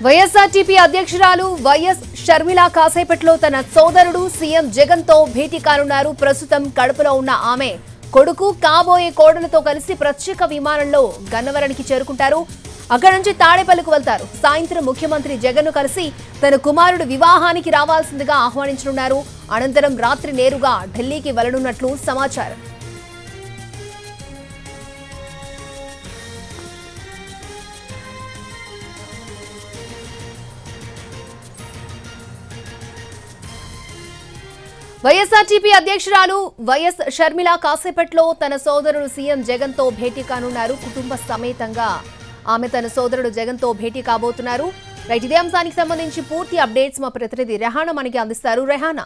YSRTP అధ్యక్షురాలు YS Sharmila కాసేపట్లో తన సోదరుడు సీఎం జగన్ తో భేటీ కానున్నారు ప్రస్తుతం కడపలో ఉన్న ఆమె కొడుకు కాబోయే కోడలతో కలిసి ప్రత్యేక విమానంలో గన్నవరానికి చేరుకుంటారు అక్కడి నుంచి తాడేపల్లికి వెళ్తారు సాయంత్రం ముఖ్యమంత్రి జగన్ కలిసి తన కుమారుడు వివాహానికి రావాల్సిందిగా ఆహ్వానించనున్నారు అనంతరం రాత్రి నేరుగా ఢిల్లీకి వెళ్లనున్నట్లు సమాచారం వైఎస్ఆర్టీపీ అధ్యక్షురాలు వైఎస్ షర్మిల కాసేపట్లో తన సోదరుడు సీఎం జగన్ తో భేటీ కానున్నారు కుటుంబ సమేతంగా ఆమె తన సోదరుడు జగన్ తో భేటీ కాబోతున్నారు రైట్ ఇదే అంశానికి సంబంధించి పూర్తి అప్డేట్స్ మా ప్రతినిధి రెహానా మనకి అందిస్తారు రెహానా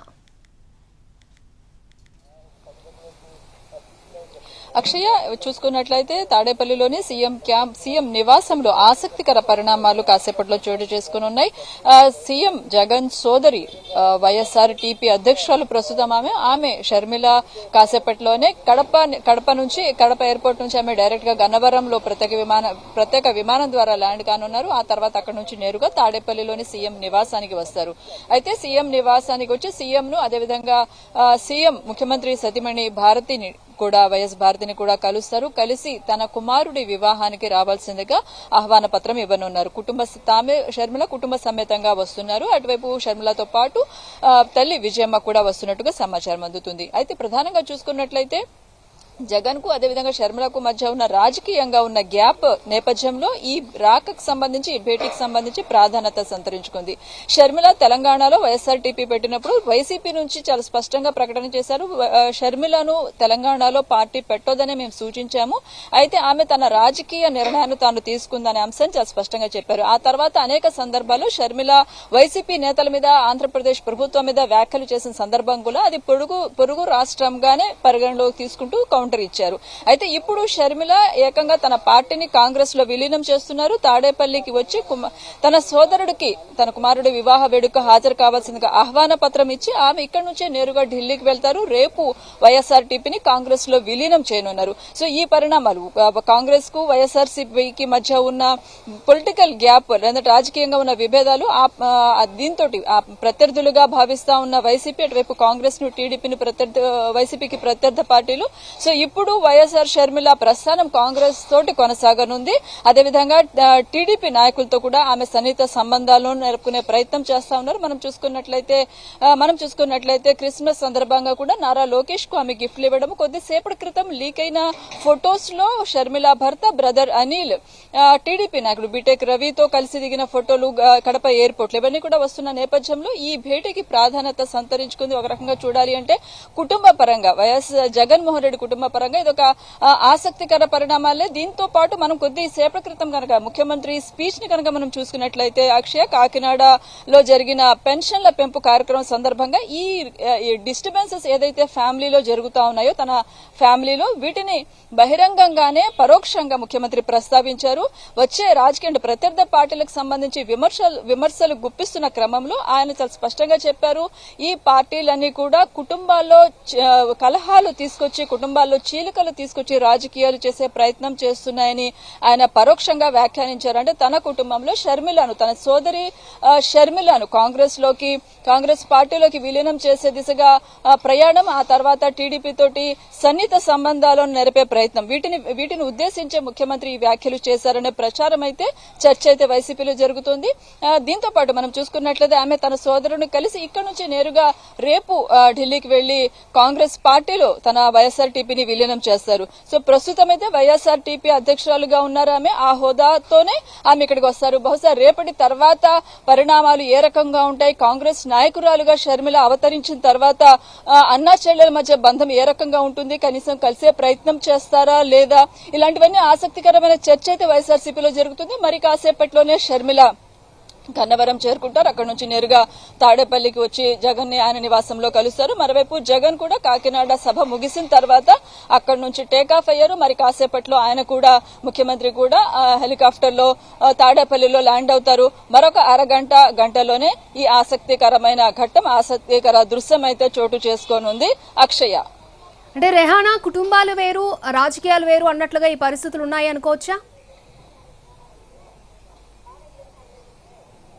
అక్షయ చూసుకున్నట్లయితే తాడేపల్లిలోని సీఎం క్యాంప్ సీఎం నివాసంలో ఆసక్తికర పరిణామాలు కాసేపట్లో చోటు చేసుకుని ఉన్నాయి ఆ, సీఎం జగన్ సోదరి ఆ, వైఎస్ఆర్ టీపీ అధ్యక్షురాలు ప్రస్తుతం ఆమె ఆమె షర్మిల కాసేపట్లోనే కడప కడప నుంచి కడప ఎయిర్పోర్ట్ నుంచి ఆమె డైరెక్ట్ గా గన్నవరంలో ప్రత్యేక విమాన ప్రత్యేక విమానం ద్వారా ల్యాండ్ కానున్నారు ఆ తర్వాత అక్కడ నుంచి నేరుగా తాడేపల్లిలోని సీఎం నివాసానికి వస్తారు అయితే సీఎం నివాసానికి వచ్చి సీఎం ను అదేవిధంగా ఆ, సీఎం ముఖ్యమంత్రి సతీమణి భారతిని కూడా వైఎస్ భారతిని కూడా కలుస్తారు కలిసి తన కుమారుడి వివాహానికి రావాల్సిందిగా ఆహ్వాన పత్రం ఇవ్వనున్నారు కుటుంబ స- తామే షర్మిల కుటుంబ సమేతంగా వస్తున్నారు అటువైపు షర్మిలతో పాటు ఆ, తల్లి విజయమ్మ కూడా వస్తున్నట్టుగా సమాచారం అందుతుంది అయితే ప్రధానంగా చూసుకున్నట్లయితే జగన్ కు అదేవిధంగా షర్మిలకు మధ్య ఉన్న రాజకీయంగా ఉన్న గ్యాప్ నేపథ్యంలో ఈ రాకకు సంబంధించి ఈ భేటీకి సంబంధించి ప్రాధాన్యత సంతరించుకుంది షర్మిల తెలంగాణలో వైఎస్ఆర్టీపీ పెట్టినప్పుడు వైసీపీ నుంచి చాలా స్పష్టంగా ప్రకటన చేశారు వ- ఆ, షర్మిలను తెలంగాణలో పార్టీ పెట్టొదని మేము సూచించాము అయితే ఆమె తన రాజకీయ నిర్ణయాన్ని తాను తీసుకుందనే అంశం చాలా స్పష్టంగా చెప్పారు ఆ తర్వాత అనేక సందర్భాల్లో షర్మిల వైసీపీ నేతల మీద ఆంధ్రప్రదేశ్ ప్రభుత్వం మీద వ్యాఖ్యలు చేసిన సందర్భం కూడా అది పొరుగు పొరుగు రాష్ట్రంగానే పరిగణలోకి తీసుకుంటూ కౌంటర్ ఇచ్చారు అయితే ఇప్పుడు షర్మిల ఏకంగా తన పార్టీని కాంగ్రెస్ లో విలీనం చేస్తున్నారు తాడేపల్లికి వచ్చి కుమ- తన సోదరుడికి తన కుమారుడి వివాహ వేడుక హాజరు కావాల్సిందిగా ఆహ్వాన పత్రం ఇచ్చి ఆమె ఇక్కడి నుంచే నేరుగా ఢిల్లీకి వెళ్తారు రేపు వైఎస్ఆర్ టీపీని కాంగ్రెస్ లో విలీనం చేయనున్నారు సో ఈ పరిణామాలు ఆ, కాంగ్రెస్ కు వైఎస్ఆర్ సిపికి మధ్య ఉన్న పొలిటికల్ గ్యాప్ లేదా రాజకీయంగా ఉన్న విభేదాలు ఆ- ఆ, దీంతో ఆ ప్రత్యర్థులుగా భావిస్తా ఉన్న వైసీపీ అటువైపు కాంగ్రెస్ ను టీడీపీని ప్రత్యర్థి వైసీపీకి ప్రత్యర్థ పార్టీలు సో ఇప్పుడు వైఎస్ఆర్ షర్మిల ప్రస్థానం కాంగ్రెస్ తోటి కొనసాగనుంది అదేవిధంగా ఆ, టీడీపీ నాయకులతో కూడా ఆమె సన్నిహిత సంబంధాలను నెరపుకునే ప్రయత్నం చేస్తా ఉన్నారు మనం చూసుకున్నట్లయితే ఆ, మనం చూసుకున్నట్లయితే క్రిస్మస్ సందర్భంగా కూడా నారా లోకేష్ కు ఆమె గిఫ్ట్లు ఇవ్వడం కొద్దిసేపటి క్రితం లీక్ అయిన ఫొటోస్ లో షర్మిల భర్త బ్రదర్ అనిల్ ఆ, టీడీపీ నాయకుడు బీటెక్ రవితో కలిసి దిగిన ఫోటోలు ఆ, కడప ఎయిర్పోర్ట్ లో ఇవన్నీ కూడా వస్తున్న నేపథ్యంలో ఈ భేటీకి ప్రాధాన్యత సంతరించుకుంది ఒక రకంగా చూడాలి అంటే కుటుంబ పరంగా వైఎస్ జగన్మోహన్ రెడ్డి కుటుంబ పరంగా ఇదొక ఆ, ఆసక్తికర పరిణామాలే దీంతో పాటు మనం కొద్దిసేపటి క్రితం కనుక ముఖ్యమంత్రి స్పీచ్ ని కనుక మనం చూసుకున్నట్లయితే అక్షయ కాకినాడలో జరిగిన పెన్షన్ల పెంపు కార్యక్రమం సందర్భంగా ఈ డిస్టర్బెన్సెస్ ఏదైతే ఫ్యామిలీలో జరుగుతా ఉన్నాయో తన ఫ్యామిలీలో వీటిని బహిరంగంగానే పరోక్షంగా ముఖ్యమంత్రి ప్రస్తావించారు వచ్చే రాజకీయ అంటే ప్రత్యర్థ పార్టీలకు సంబంధించి విమర్శలు విమర్శలు గుప్పిస్తున్న క్రమంలో ఆయన చాలా స్పష్టంగా చెప్పారు ఈ పార్టీలన్నీ కూడా కుటుంబాల్లో చ- కలహాలు తీసుకొచ్చి కుటుంబాల్లో చీలికలు తీసుకొచ్చి రాజకీయాలు చేసే ప్రయత్నం చేస్తున్నాయని ఆయన పరోక్షంగా వ్యాఖ్యానించారు అంటే తన కుటుంబంలో షర్మిలను తన సోదరి ఆ, షర్మిలను కాంగ్రెస్ లోకి కాంగ్రెస్ పార్టీలోకి విలీనం చేసే దిశగా ఆ, ప్రయాణం ఆ తర్వాత టీడీపీ తోటి సన్నిహిత సంబంధాలను నెరపే ప్రయత్నం వీటిని వీటిని ఉద్దేశించే ముఖ్యమంత్రి ఈ వ్యాఖ్యలు చేశారనే ప్రచారం అయితే చర్చ అయితే వైసీపీలో జరుగుతుంది ఆ, దీంతో పాటు మనం చూసుకున్నట్లయితే ఆమె తన సోదరుని కలిసి ఇక్కడ నుంచి నేరుగా రేపు ఆ, ఢిల్లీకి వెళ్లి కాంగ్రెస్ పార్టీలో తన వైఎస్ఆర్ టీపీని విలీనం చేస్తారు సో ప్రస్తుతం అయితే వైఎస్ఆర్ టీపీ అధ్యక్షురాలుగా ఉన్నారు ఆమె ఆ హోదాతోనే ఆమె ఇక్కడికి వస్తారు బహుశా రేపటి తర్వాత పరిణామాలు ఏ రకంగా ఉంటాయి కాంగ్రెస్ నాయకురాలుగా షర్మిల అవతరించిన తర్వాత ఆ, అన్నా చెల్లెల మధ్య బంధం ఏ రకంగా ఉంటుంది కనీసం కలిసే ప్రయత్నం చేస్తారా లేదా ఇలాంటివన్నీ ఆసక్తికరమైన చర్చ అయితే వైఎస్ఆర్సీపీలో జరుగుతుంది మరి కాసేపట్లోనే షర్మిల గన్నవరం చేరుకుంటారు అక్కడ నుంచి నేరుగా తాడేపల్లికి వచ్చి జగన్ ని ఆయన నివాసంలో కలుస్తారు మరోవైపు జగన్ కూడా కాకినాడ సభ ముగిసిన తర్వాత అక్కడ నుంచి టేకాఫ్ అయ్యారు మరి కాసేపట్లో ఆయన కూడా ముఖ్యమంత్రి కూడా ఆ, హెలికాప్టర్ లో ఆ, తాడేపల్లిలో ల్యాండ్ అవుతారు మరొక అరగంట గంటలోనే ఈ ఆసక్తికరమైన ఘట్టం ఆసక్తికర దృశ్యం అయితే చోటు చేసుకోనుంది అక్షయ అంటే రెహానా కుటుంబాలు వేరు రాజకీయాలు వేరు అన్నట్లుగా ఈ పరిస్థితులు ఉన్నాయి అనుకోవచ్చా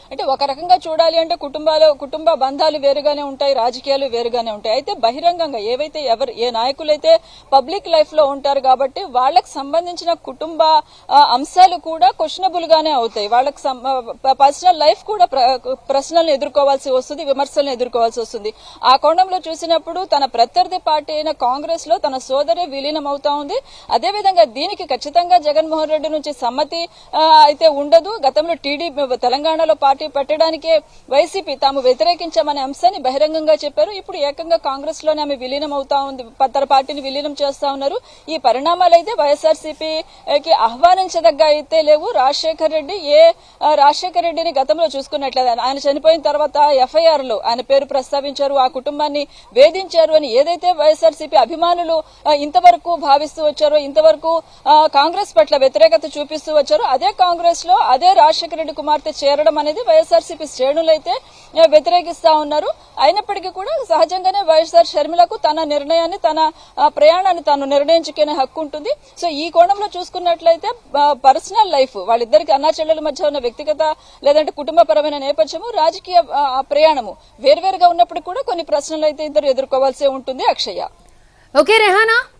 అంటే ఒక రకంగా చూడాలి అంటే కుటుంబాలు కుటుంబ బంధాలు వేరుగానే ఉంటాయి రాజకీయాలు వేరుగానే ఉంటాయి అయితే బహిరంగంగా ఏవైతే ఎవరు ఏ నాయకులైతే పబ్లిక్ లైఫ్ లో ఉంటారు కాబట్టి వాళ్ళకి సంబంధించిన కుటుంబ ఆ, అంశాలు కూడా క్వశ్చనబుల్ గానే అవుతాయి వాళ్ళకి పర్సనల్ లైఫ్ కూడా ప్ర- ప్రశ్నలను ఎదుర్కోవాల్సి వస్తుంది విమర్శలను ఎదుర్కోవాల్సి వస్తుంది ఆ కోణంలో చూసినప్పుడు తన ప్రత్యర్థి పార్టీ అయిన కాంగ్రెస్ లో తన సోదరి విలీనం అవుతా ఉంది అదేవిధంగా దీనికి ఖచ్చితంగా జగన్మోహన్ రెడ్డి నుంచి సమ్మతి ఆ, అయితే ఉండదు గతంలో టీడీపీ తెలంగాణలో పార్టీ పెట్టడానికే వైసీపీ తాము వ్యతిరేకించామనే అంశాన్ని బహిరంగంగా చెప్పారు ఇప్పుడు ఏకంగా కాంగ్రెస్ లోనే ఆమె విలీనం అవుతా ఉంది ప- తన పార్టీని విలీనం చేస్తా ఉన్నారు ఈ పరిణామాలు అయితే వైఎస్ఆర్సీపీకి ఆహ్వానించదగ్గ అయితే లేవు రాజశేఖర్ రెడ్డి ఏ ఆ, రాజశేఖర్ రెడ్డిని గతంలో చూసుకున్నట్లయితే ఆయన చనిపోయిన తర్వాత ఎఫ్ఐఆర్ లో ఆయన పేరు ప్రస్తావించారు ఆ కుటుంబాన్ని వేధించారు అని ఏదైతే వైఎస్ఆర్సీపీ అభిమానులు ఆ, ఇంతవరకు భావిస్తూ వచ్చారో ఇంతవరకు ఆ, కాంగ్రెస్ పట్ల వ్యతిరేకత చూపిస్తూ వచ్చారో అదే కాంగ్రెస్ లో అదే రాజశేఖర రెడ్డి కుమార్తె చేరడం అనేది వైఎస్ఆర్సీపీ శ్రేణులు అయితే ఆ, వ్యతిరేకిస్తా ఉన్నారు అయినప్పటికీ కూడా సహజంగానే వైఎస్ఆర్ షర్మిలకు తన నిర్ణయాన్ని తన ఆ, ప్రయాణాన్ని తాను నిర్ణయించుకునే హక్కు ఉంటుంది సో ఈ కోణంలో చూసుకున్నట్లయితే పర్సనల్ లైఫ్ వాళ్ళిద్దరికి అన్నా చెల్లెల మధ్య ఉన్న వ్యక్తిగత లేదంటే కుటుంబపరమైన నేపథ్యము రాజకీయ ఆ, ఆ ప్రయాణము వేర్వేరుగా ఉన్నప్పుడు కూడా కొన్ని ప్రశ్నలు అయితే ఇద్దరు ఎదుర్కోవాల్సి ఉంటుంది అక్షయ్య ఓకే రెహానా